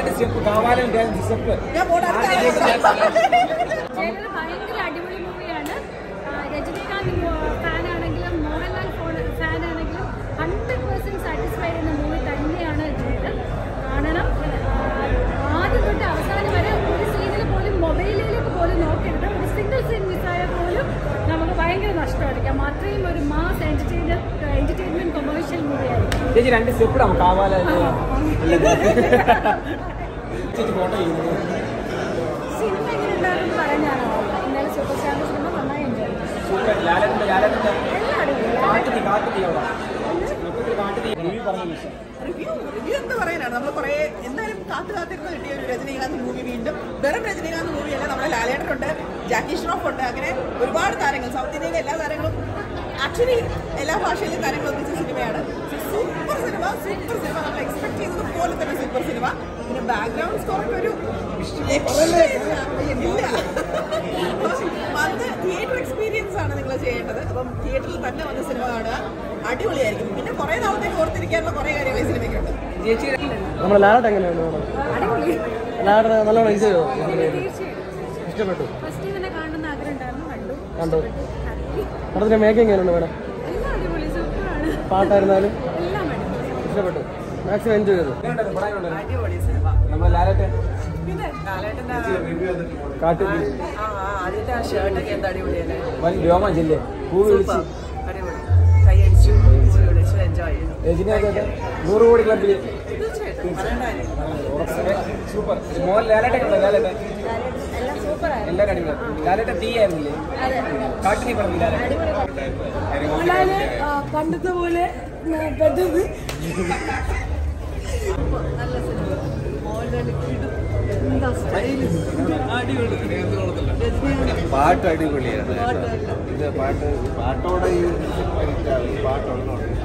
രണ്ട് സ്റ്റെപ്പ് കാവാലം രണ്ട് സ്റ്റെപ്പ് ഞാൻ പോണ അടുത്ത ആളെ ജയിലർ ഭയങ്കര അടിപൊളി മൂവിയാണ് രജനീകാന്ത് ഫാനാണെങ്കിലും മോഹൻലാൽ ഫാനാണെങ്കിലും ഹൺഡ്രഡ് പെർസെൻറ്റ് സാറ്റിസ്ഫൈ ചെയ്യുന്ന മൂവി തന്നെയാണ് ജയിലർ കാണണം ആ, ആദ്യം തൊട്ട് അവസാനം വരെ ഒരു സീനിൽ പോലും മൊബൈലിലേക്ക് പോലും നോക്കരുത് ഒരു സിംഗിൾ സീൻ മിസ്സായാൽ പോലും നമുക്ക് ഭയങ്കര നഷ്ടമായിരിക്കാം അത്രയും ഒരു മാസ് എൻ്റർടൈനർ എൻ്റർടൈൻമെൻറ്റ് കൊമേഴ്ഷ്യൽ മൂവിയായിരിക്കും ചേച്ചി രണ്ട് സ്റ്റെപ്പ് ഇടാം കാവാലം ചേച്ചി ഫോട്ടോ ചെയ്യുന്നത് സിനിമ എങ്ങനെ ഉണ്ടാകുമെന്ന് പറയാനാണോ ഇന്നലെ സൂപ്പർ സ്റ്റാർ സിനിമ നന്നായി എൻജോയ് ചെയ്തു സൂപ്പർ ലാലന്റെ ലാലന്റെ എല്ലാം അടിപൊളി കാട്ടുതീ കാട്ടുതീ അവിടെ മൊത്തത്തിൽ കാട്ടുതീ റിവ്യൂ പറഞ്ഞു മിഷൻ റിവ്യൂ റിവ്യൂ എന്ത് പറയാനാണ് നമ്മൾ കുറെ എന്തായാലും കാത്തു കാത്തിരുന്ന് കിട്ടിയ ഒരു രജനീകാന്ത് മൂവി വീണ്ടും വെറും രജനീകാന്ത് മൂവിയല്ല നമ്മുടെ ലാലേട്ടനുണ്ട് ജാക്കി ഷ്രോഫ് ഉണ്ട് അങ്ങനെ ഒരുപാട് താരങ്ങൾ സൗത്ത് ഇന്ത്യയിലെ എല്ലാ താരങ്ങളും ആക്ച്വലി എല്ലാ ഭാഷയിലും താരങ്ങൾ ഒന്നിച്ച സിനിമയാണ് സൂപ്പർ സിനിമ സൂപ്പർ സിനിമ നമ്മൾ എക്സ്പെക്ട് ചെയ്തത് പോലെ തന്നെ സൂപ്പർ സിനിമ പിന്നെ ബാക്ക്ഗ്രൗണ്ട് സ്കോറൊക്കെ ഒരു ഇല്ല വന്ന് തിയേറ്റർ എക്സ്പീരിയൻസ് ആണ് നിങ്ങൾ ചെയ്യേണ്ടത് അപ്പം തിയേറ്ററിൽ തന്നെ വന്ന് സിനിമ കാണുക അടിപൊളിയായിരിക്കും പിന്നെ കുറെ നാളത്തേക്ക് ഓർത്തിരിക്കാനുള്ള കുറെ കാര്യങ്ങൾ ഈ സിനിമയ്ക്കുണ്ട് ചേച്ചി നമ്മുടെ ലാലട്ട് എങ്ങനെയാണ് അടിപൊളി ലാലട്ട് നല്ലോണം എൻജോയ് ചെയ്തോ തീർച്ചയായും ഇഷ്ടപ്പെട്ടു ഫസ്റ്റ് തന്നെ കാണുന്ന ആഗ്രഹം ഉണ്ടായിരുന്നു കണ്ടു കണ്ടു ഹാപ്പി പടത്തിന്റെ മേക്കിംഗ് എങ്ങനെയുണ്ട് മേഡം എല്ലാം അടിപൊളി സൂപ്പറാണ് പാട്ടായിരുന്നാലും എല്ലാം അടിപൊളി ഇഷ്ടപ്പെട്ടു മാക്സിമം എൻജോയ് ചെയ്തു എങ്ങനെയുണ്ടായിരുന്നു? പടം എങ്ങനെയുണ്ടായിരുന്നു? അടിപൊളി സിനിമ നമ്മുടെ ലാലട്ടെ പിന്നെ ലാലേട്ടൻ്റെ കാട്ടുതീ ആ ആ, ആദ്യത്തെ ആ ഷർട്ടൊക്കെ എന്താ അടിപൊളിയല്ലേ വലിയ രോമ ജില്ലേ പൂ വിളിച്ച് അടിപൊളി കൈ അടിച്ചു വിളിച്ചു എൻജോയ് ചെയ്തു രജനിയൊക്കെ നൂറ് കോടി ക്ലബിൽ തീർച്ചയായിട്ടും പറയേണ്ട കാര്യം സൂപ്പർ മോഹൻ ലാലട്ടെ കണ്ടോ ലാലട്ടെ എല്ലാം സൂപ്പറായിരുന്നു എല്ലാവരും അടിപൊളി ലാലട്ടെ തീ ആയിരുന്നില്ലേ കാട്ടുതീ പറഞ്ഞു ലാലട്ടെ മോഹൻലാല് പണ്ടത്തെ പോലെ പെട്ടെന്ന് നല്ല സിനിമ മോഹൻലാൽ കിടും എന്താ സ്റ്റൈല് പാട്ട് അടിപൊളിയാണ് ഇത് പാട്ട് പാട്ടോടെ ഈ പാട്ടുള്ളതുകൊണ്ട്